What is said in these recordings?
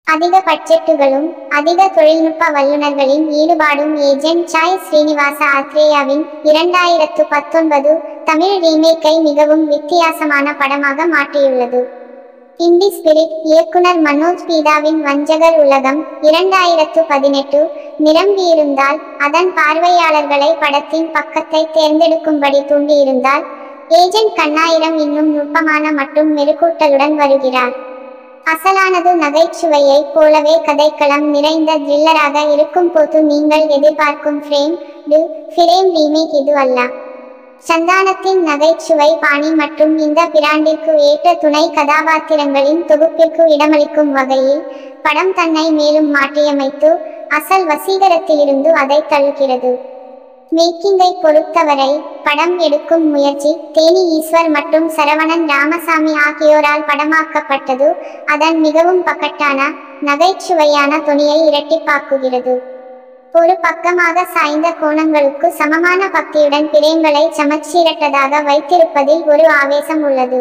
அதிக பட்ஜெட்டுகளும் அதிக தொழில்நுட்ப வல்லுநர்களின் ஈடுபாடும் ஏஜென்ட் சாய் ஸ்ரீனிவாச ஆத்ரேயாவின் இரண்டாயிரத்து பத்தொன்பது தமிழ் ரீமேக்கை மிகவும் வித்தியாசமான படமாக மாற்றியுள்ளது இண்டி ஸ்பிரிட் இயக்குனர் மனோஜ் பீதாவின் வஞ்சகர் உலகம் இரண்டாயிரத்து பதினெட்டு நிரம்பியிருந்தால் அதன் பார்வையாளர்களை படத்தின் பக்கத்தை தேர்ந்தெடுக்கும்படி தூண்டியிருந்தால் ஏஜென்ட் கண்ணாயிரம் இன்னும் நுட்பமான மற்றும் மெருகூட்டலுடன் வருகிறார் அசலானது நகைச்சுவையைப் போலவே கதைக்களம் நிறைந்த த்ரில்லராக இருக்கும் போது நீங்கள் எதிர்பார்க்கும் ஃப்ரேம் டு ஃபிரேம் ரீமேக் இது அல்ல சந்தானத்தின் நகைச்சுவை பாணி மற்றும் இந்த பிராண்டிற்கு ஏற்ற துணை கதாபாத்திரங்களின் தொகுப்பிற்கு இடமளிக்கும் வகையில் படம் தன்னை மேலும் மாற்றியமைத்து அசல் வசீகரத்திலிருந்து அதை தள்ளுகிறது மேக்கிங்கை பொறுத்தவரை படம் எடுக்கும் முயற்சி தேனி ஈஸ்வர் மற்றும் சரவணன் ராமசாமி ஆகியோரால் படமாக்கப்பட்டது அதன் மிகவும் பக்கட்டான நகைச்சுவையான துணியை இரட்டிப்பாக்குகிறது ஒரு பக்கமாக சாய்ந்த கோணங்களுக்கு சமமான பக்தியுடன் பிரேம்களை சமச்சீரட்டதாக வைத்திருப்பதில் ஒரு ஆவேசம் உள்ளது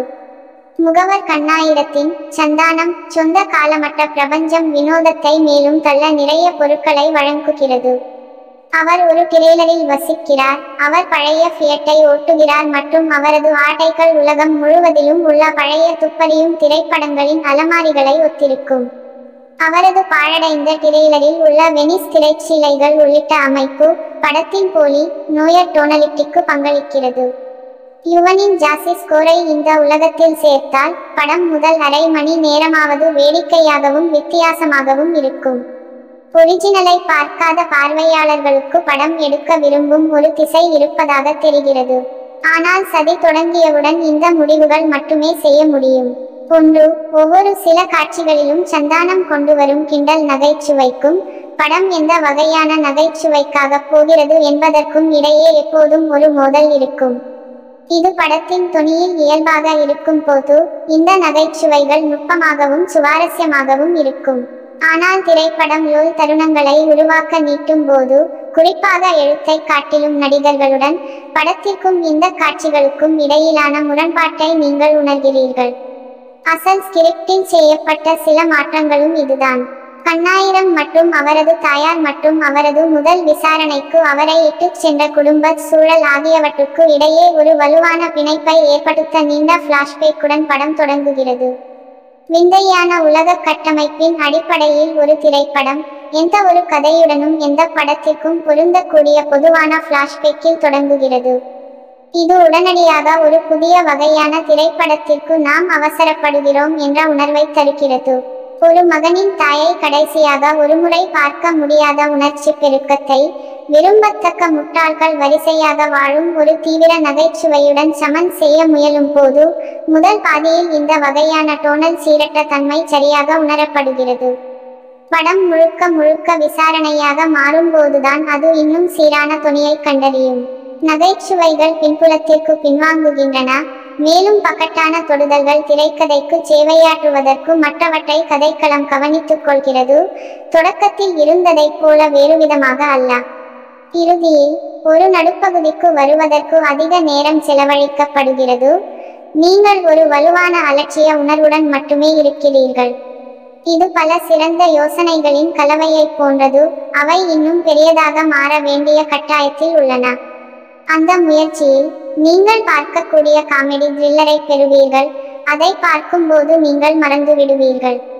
முகவர் கண்ணாயிரத்தின் சந்தானம் சொந்த காலமற்ற பிரபஞ்சம் வினோதத்தை மேலும் தள்ள நிறைய பொருட்களை வழங்குகிறது அவர் ஒரு டிரெய்லரில் வசிக்கிறார் அவர் பழைய ஃபியட்டை ஓட்டுகிறார் மற்றும் அவரது ஆட்டைகள் உலகம் முழுவதிலும் உள்ள பழைய துப்பறியும் திரைப்படங்களின் அலமாரிகளை ஒத்திருக்கும் அவரது பாழடைந்த டிரெய்லரில் உள்ள வெனிஸ் திரைச்சீலைகள் உள்ளிட்ட அமைப்பு படத்தின் போலி நோயர் டோனலிட்டிக்கு பங்களிக்கிறது யுவனின் ஜாசி ஸ்கோரை இந்த உலகத்தில் சேர்த்தால் படம் முதல் அரை மணி நேரமாவது வேடிக்கையாகவும் வித்தியாசமாகவும் இருக்கும் ஒரிஜினலை பார்க்காத பார்வையாளர்களுக்கு படம் எடுக்க விரும்பும் ஒரு திசை இருப்பதாக தெரிகிறது ஆனால் சதி தொடங்கியவுடன் இந்த முடிவுகள் மட்டுமே செய்ய முடியும் ஒன்று ஒவ்வொரு சில காட்சிகளிலும் சந்தானம் கொண்டு வரும் கிண்டல் நகைச்சுவைக்கும் படம் எந்த வகையான நகைச்சுவைக்காக போகிறது என்பதற்கும் இடையே எப்போதும் ஒரு மோதல் இருக்கும் இது படத்தின் துணியில் இயல்பாக இருக்கும் போது இந்த நகைச்சுவைகள் நுட்பமாகவும் சுவாரஸ்யமாகவும் இருக்கும் ஆனால் திரைப்படம் லோல் தருணங்களை உருவாக்க நீட்டும் போது குறிப்பாக எழுத்தை காட்டிலும் நடிகர்களுடன் படத்திற்கும் இந்த காட்சிகளுக்கும் இடையிலான முரண்பாட்டை நீங்கள் உணர்கிறீர்கள் அசல் ஸ்கிரிப்டில் செய்யப்பட்ட சில மாற்றங்களும் இதுதான் கண்ணாயிரம் மற்றும் அவரது தாயார் மற்றும் அவரது முதல் விசாரணைக்கு அவரை இட்டுச் சென்ற குடும்ப சூழல் ஆகியவற்றுக்கு இடையே ஒரு வலுவான பிணைப்பை ஏற்படுத்த நீண்ட பிளாஷ்பேக்குடன் படம் தொடங்குகிறது விந்தையான உலக கட்டமைப்பின் அடிப்படையில் ஒரு திரைப்படம் எந்த ஒரு கதையுடனும் எந்த படத்திற்கும் பொருந்தக்கூடிய பொதுவான பிளாஷ்பேக்கில் தொடங்குகிறது இது உடனடியாக ஒரு புதிய வகையான திரைப்படத்திற்கு நாம் அவசரப்படுகிறோம் என்ற உணர்வை தருகிறது ஒரு மகனின் தாயை கடைசியாக ஒருமுறை பார்க்க முடியாத உணர்ச்சி பெருக்கத்தை விரும்பத்தக்க முட்டாள்கள் வரிசையாக வாழும் ஒரு தீவிர நகைச்சுவையுடன் சமன் செய்ய முயலும் போது முதல் பாதியில் இந்த வகையான டோனல் சீரற்ற தன்மை சரியாக உணரப்படுகிறது படம் முழுக்க முழுக்க விசாரணையாக மாறும்போதுதான் அது இன்னும் சீரான துணியை கண்டறியும் நகைச்சுவைகள் பின்புலத்திற்கு பின்வாங்குகின்றன மேலும் பக்கட்டான தொடுதல்கள் திரைக்கதைக்கு சேவையாற்றுவதற்கு மற்றவற்றை கதைக்களம் கவனித்துக் கொள்கிறது தொடக்கத்தில் இருந்ததைப் போல வேறுவிதமாக அல்ல இறுதியில் ஒரு நடுப்பகுதிக்கு வருவதற்கு அதிக நேரம் செலவழிக்கப்படுகிறது நீங்கள் ஒரு வலுவான அலட்சிய உணர்வுடன் மட்டுமே இருக்கிறீர்கள் இது பல சிறந்த யோசனைகளின் கலவையைப் போன்றது அவை இன்னும் பெரியதாக மாற வேண்டிய கட்டாயத்தில் உள்ளன அந்த முயற்சியில் நீங்கள் பார்க்கக்கூடிய காமெடி த்ரில்லரை பெறுவீர்கள் அதை பார்க்கும்போது நீங்கள் மறந்து விடுவீர்கள்